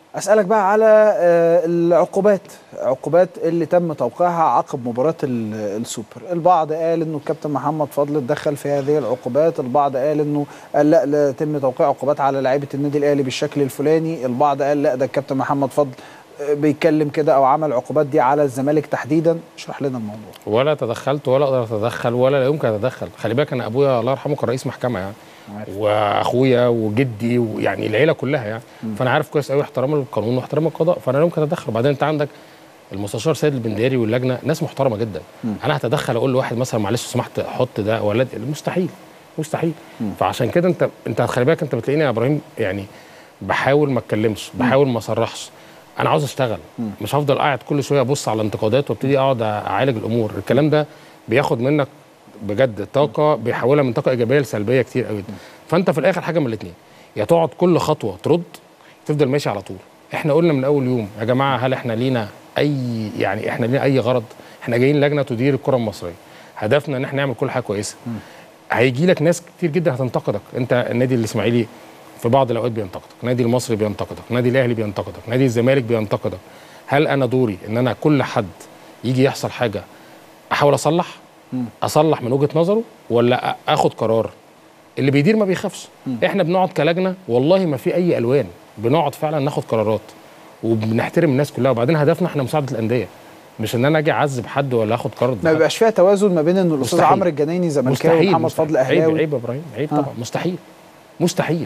اسالك بقى على آه، العقوبات عقوبات اللي تم توقيعها عقب مباراه ال- السوبر البعض قال انه الكابتن محمد فضل اتدخل في هذه العقوبات البعض قال انه قال لا لا يتم توقيع عقوبات على لعيبه النادي الاهلي بالشكل الفلاني البعض قال لا ده الكابتن محمد فضل آه، بيتكلم كده او عمل عقوبات دي على الزمالك تحديدا اشرح لنا الموضوع ولا تدخلت ولا اقدر اتدخل ولا لا يمكن اتدخل خلي بالك انا ابويا الله يرحمه كان رئيس محكمه يعني عارف. واخويا وجدي ويعني العيله كلها يعني فانا عارف كويس قوي احترام القانون واحترام القضاء فانا لا يمكن اتدخل وبعدين انت عندك المستشار سيد البنداري واللجنه ناس محترمه جدا انا هتدخل اقول لواحد مثلا معلش لو سمحت حط ده ولا ده مستحيل مستحيل فعشان كده انت انت خلي بالك انت بتلاقيني يا ابراهيم يعني بحاول ما اتكلمش بحاول ما اصرحش انا عاوز اشتغل مش هفضل قاعد كل شويه ابص على انتقادات وابتدي اقعد اعالج الامور الكلام ده بياخد منك بجد طاقه بيحولها من طاقه ايجابيه لسلبيه كتير قوي فانت في الاخر حاجه من الاثنين يا تقعد كل خطوه ترد تفضل ماشي على طول احنا قلنا من اول يوم يا جماعه هل احنا لينا اي يعني احنا لينا اي غرض احنا جايين لجنه تدير الكره المصريه هدفنا ان احنا نعمل كل حاجه كويسه هيجي لك ناس كتير جدا هتنتقدك انت النادي الاسماعيلي في بعض الاوقات بينتقدك نادي المصري بينتقدك نادي الاهلي بينتقدك نادي الزمالك بينتقدك هل انا دوري ان انا كل حد يجي يحصل حاجه احاول اصلح اصلح من وجهه نظره ولا أ- اخد قرار اللي بيدير ما بيخافش احنا بنقعد كلجنه والله ما في اي الوان بنقعد فعلا ناخد قرارات وبنحترم الناس كلها وبعدين هدفنا احنا مساعده الانديه مش ان انا اجي اعذب حد ولا اخد قرار ما بيبقاش فيها توازن ما بين ان الاستاذ مستحيل. عمرو الجنايني زملكاوي ومحمد مستحيل. فضل عيب اهلاوي عيب يا ابراهيم عيب آه. طبعا مستحيل مستحيل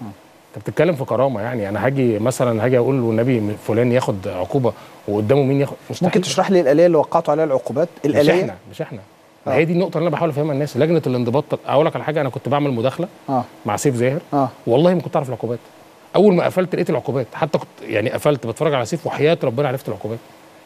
انت بتتكلم في كرامه يعني انا هاجي مثلا هاجي اقول والنبي فلان ياخد عقوبه وقدامه مين ياخد مستحيل ممكن تشرح لي الاليه اللي وقعتوا عليها العقوبات مش الاليه احنا مش احنا آه. هي دي النقطه اللي انا بحاول افهمها الناس لجنه الانضباط اقول لك على حاجه انا كنت بعمل مداخله اه مع سيف زاهر اه والله ما كنت اعرف العقوبات اول ما قفلت لقيت العقوبات حتى كنت يعني قفلت بتفرج على سيف وحياه ربنا عرفت العقوبات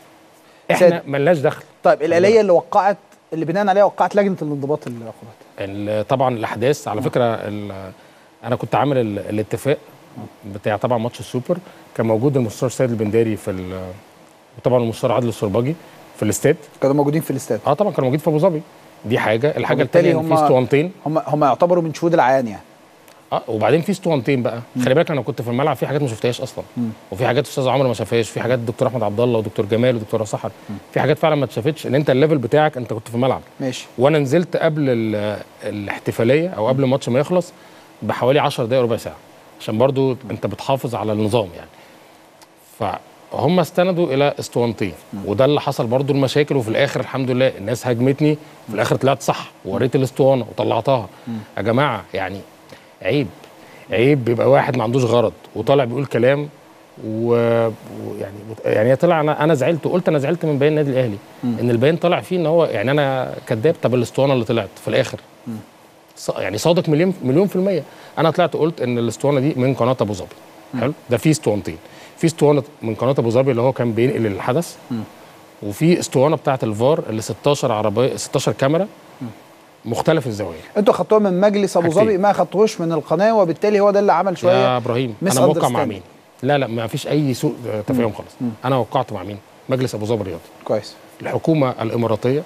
احنا سيد. ملناش دخل طيب الاليه اللي وقعت اللي بناء عليها وقعت لجنه الانضباط العقوبات ال- طبعا الاحداث على فكره ال- انا كنت عامل ال- الاتفاق بتاع طبعا ماتش السوبر كان موجود المستشار سيد البنداري في ال- وطبعا المستشار عادل السرباجي في الاستاد كانوا موجودين في الاستاد اه طبعا كانوا موجودين في ابو ظبي دي حاجه الحاجه وبالتالي الثانيه ان هم- في اسطوانتين هم هم يعتبروا من شهود العيان يعني اه وبعدين في اسطوانتين بقى خلي بالك انا كنت في الملعب في حاجات ما شفتهاش اصلا وفي حاجات استاذ عمرو ما شافهاش في حاجات الدكتور احمد عبد الله ودكتور جمال ودكتور سحر في حاجات فعلا ما اتشافتش ان انت الليفل بتاعك انت كنت في الملعب ماشي وانا نزلت قبل ال- الاحتفاليه او قبل الماتش ما يخلص بحوالي 10 دقائق ربع ساعه عشان برضو انت بتحافظ على النظام يعني فهم استندوا الى اسطوانتين وده اللي حصل برضو المشاكل وفي الاخر الحمد لله الناس هاجمتني في الاخر طلعت صح ووريت الاسطوانه وطلعتها يا جماعه يعني عيب عيب بيبقى واحد ما عندوش غرض وطالع بيقول كلام و- ويعني يعني طلع انا انا زعلت وقلت انا زعلت من بيان النادي الاهلي ان البيان طلع فيه ان هو يعني انا كذاب طب الاسطوانه اللي طلعت في الاخر ص- يعني صادق مليون مليون في الميه انا طلعت قلت ان الاسطوانه دي من قناه ابو ظبي حلو ده في اسطوانتين في اسطوانه من قناه ابو ظبي اللي هو كان بينقل الحدث وفي اسطوانه بتاعه الفار اللي 16 عربيه 16 كاميرا مختلف الزوايا انتوا خدتوها من مجلس ابو حاجتين. ظبي ما خدتوهوش من القناه وبالتالي هو ده اللي عمل يا شويه ابراهيم miss انا موقع مع understanding. مين لا لا ما فيش اي سوء تفاهم خالص انا وقعت مع مين مجلس ابو ظبي الرياضي كويس الحكومه الاماراتيه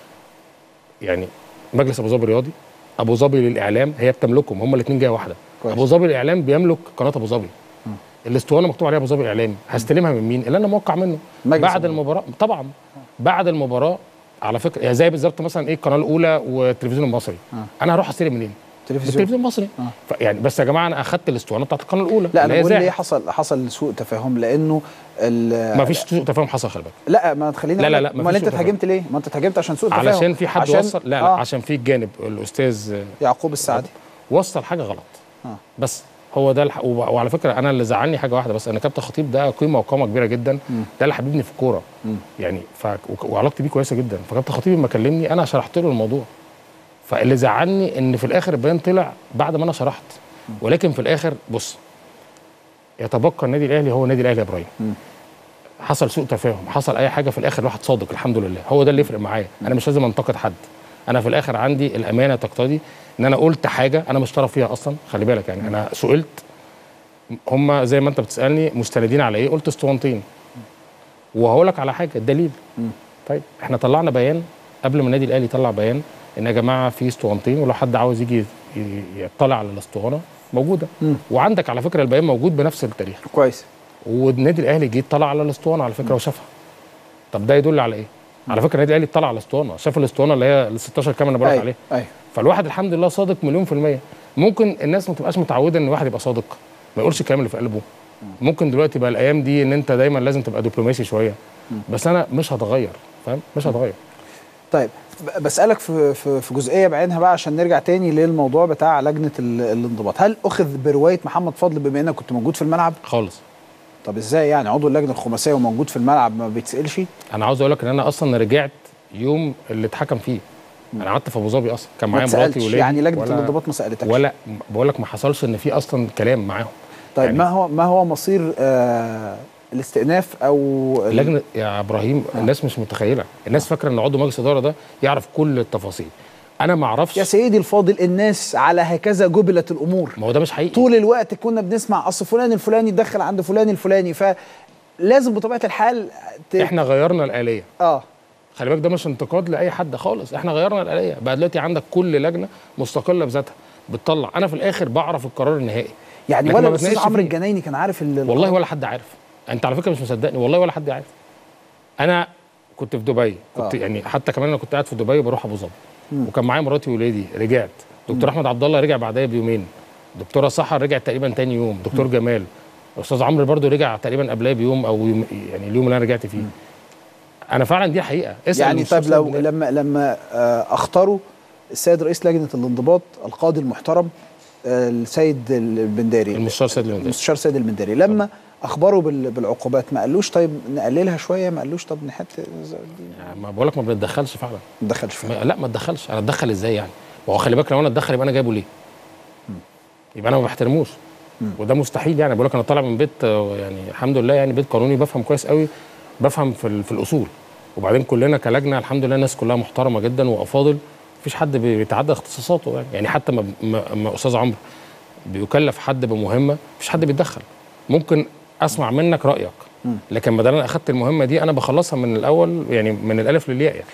يعني مجلس ابو ظبي الرياضي ابو ظبي للاعلام هي بتملكهم هم الاثنين جايه واحده كويس. ابو ظبي الاعلام بيملك قناه ابو ظبي الاسطوانه مكتوب عليها ابو ظبي الاعلامي هستلمها من مين اللي انا موقع منه مجلس بعد أبو ظبي. المباراه طبعا بعد المباراه على فكره يعني زي بالظبط مثلا ايه القناه الاولى والتلفزيون المصري انا هروح استلم منين تلفزيون التلفزيون المصري آه. ف- يعني بس يا جماعه انا اخدت الاسطوانه بتاعت القناه الاولى لا اللي انا هي بقول زاهر. ليه حصل حصل سوء تفاهم لانه ال- ما فيش سوء تفاهم حصل خلي بالك لا ما تخليني لا، أقول لا، لك، لا، امال مفيش انت سوء تفاهم. اتهاجمت ليه؟ ما انت اتهاجمت عشان سوء تفاهم علشان في حد عشان وصل لا لا آه. عشان في الجانب الاستاذ يعقوب السعدي وصل حاجه غلط آه. بس هو ده الح... وب- وعلى فكره انا اللي زعلني حاجه واحده بس ان كابتن خطيب ده قيمه وقامه كبيره جدا ده اللي حبيبني في الكوره يعني ف... وك- وعلاقتي بيه كويسه جدا فكابتن خطيب لما كلمني انا شرحت له الموضوع فاللي زعلني ان في الاخر البيان طلع بعد ما انا شرحت ولكن في الاخر بص يتبقى النادي الاهلي هو النادي الاهلي يا ابراهيم حصل سوء تفاهم حصل اي حاجه في الاخر الواحد صادق الحمد لله هو ده اللي يفرق معايا انا مش لازم انتقد حد انا في الاخر عندي الامانه تقتضي ان انا قلت حاجه انا مش طرف فيها اصلا خلي بالك يعني انا سئلت هم زي ما انت بتسالني مستندين على ايه قلت اسطوانتين وهقول لك على حاجه الدليل طيب احنا طلعنا بيان قبل ما النادي الاهلي يطلع بيان ان يا جماعه في اسطوانتين ولو حد عاوز يجي ي- يطلع على الاسطوانه موجوده وعندك على فكره البيان موجود بنفس التاريخ كويس والنادي الاهلي جه طلع على الاسطوانه على فكره وشافها طب ده يدل على ايه على فكره النادي الاهلي طلع على الاسطوانه شاف الاسطوانه اللي هي ال 16 كام انا بقول أيوة، عليها أيوة. فالواحد الحمد لله صادق مليون في الميه ممكن الناس ما تبقاش متعوده ان الواحد يبقى صادق ما يقولش الكلام اللي في قلبه ممكن دلوقتي بقى الايام دي ان انت دايما لازم تبقى دبلوماسي شويه بس انا مش هتغير فاهم مش هتغير طيب ب- بسالك في في في جزئيه بعينها بقى عشان نرجع تاني للموضوع بتاع لجنه ال- الانضباط هل اخذ بروايه محمد فضل بما انك كنت موجود في الملعب خالص طب ازاي يعني عضو اللجنه الخماسيه وموجود في الملعب ما بيتسالش انا عاوز اقول لك ان انا اصلا رجعت يوم اللي اتحكم فيه انا قعدت في ابو ظبي اصلا كان ما معايا مراتي اتسالش وولادي يعني لجنه ولا- الانضباط ما سالتكش ولا بقول لك ما حصلش ان في اصلا كلام معاهم طيب يعني- ما هو ما هو مصير آه الاستئناف او ال- لجنه يا ابراهيم الناس مش متخيله الناس فاكره ان عضو مجلس الاداره ده يعرف كل التفاصيل انا ما اعرفش يا سيدي الفاضل الناس على هكذا جبلت الامور ما هو ده مش حقيقي طول الوقت كنا بنسمع اصل فلان الفلاني دخل عند فلان الفلاني فلازم بطبيعه الحال ت... احنا غيرنا الاليه اه خلي بالك ده مش انتقاد لاي حد خالص احنا غيرنا الاليه بقى دلوقتي عندك كل لجنه مستقله بذاتها بتطلع انا في الاخر بعرف القرار النهائي يعني لكن ولا ما الاستاذ بتناقش عمرو فيه. الجنايني كان عارف ال- والله ولا حد عارف انت على فكره مش مصدقني والله ولا حد عارف انا كنت في دبي كنت آه. يعني حتى كمان انا كنت قاعد في دبي بروح ابو ظبي وكان معايا مراتي وولادي رجعت دكتور احمد عبد الله رجع بعدها بيومين دكتوره سحر رجعت تقريبا تاني يوم دكتور جمال استاذ عمرو برضو رجع تقريبا قبلها بيوم او يوم يعني اليوم اللي انا رجعت فيه انا فعلا دي حقيقه اسال يعني المستشار طيب لو البدائي. لما لما آه اختاروا السيد رئيس لجنه الانضباط القاضي المحترم آه السيد البنداري المستشار سيد المدير المستشار سيد البنداري لما اخبروا بال- بالعقوبات ما قالوش طيب نقللها شويه ما قالوش طب نحط يعني ما بقول لك ما بنتدخلش فعلا ما ندخلش فيها ما لا ما اتدخلش انا اتدخل ازاي يعني ما هو خلي بالك لو انا اتدخل يبقى انا جايبه ليه يبقى انا ما بحترموش وده مستحيل يعني بقول لك انا طالع من بيت آه، يعني الحمد لله يعني بيت قانوني بفهم كويس قوي بفهم في, ال- في الاصول وبعدين كلنا كلجنه الحمد لله الناس كلها محترمه جدا وافاضل مفيش حد بي- بيتعدى اختصاصاته يعني يعني حتى ما ما- ما استاذ عمرو بيكلف حد بمهمه مفيش حد بيتدخل ممكن اسمع منك رايك لكن ما دام انا اخدت المهمه دي انا بخلصها من الاول يعني من الالف للياء يعني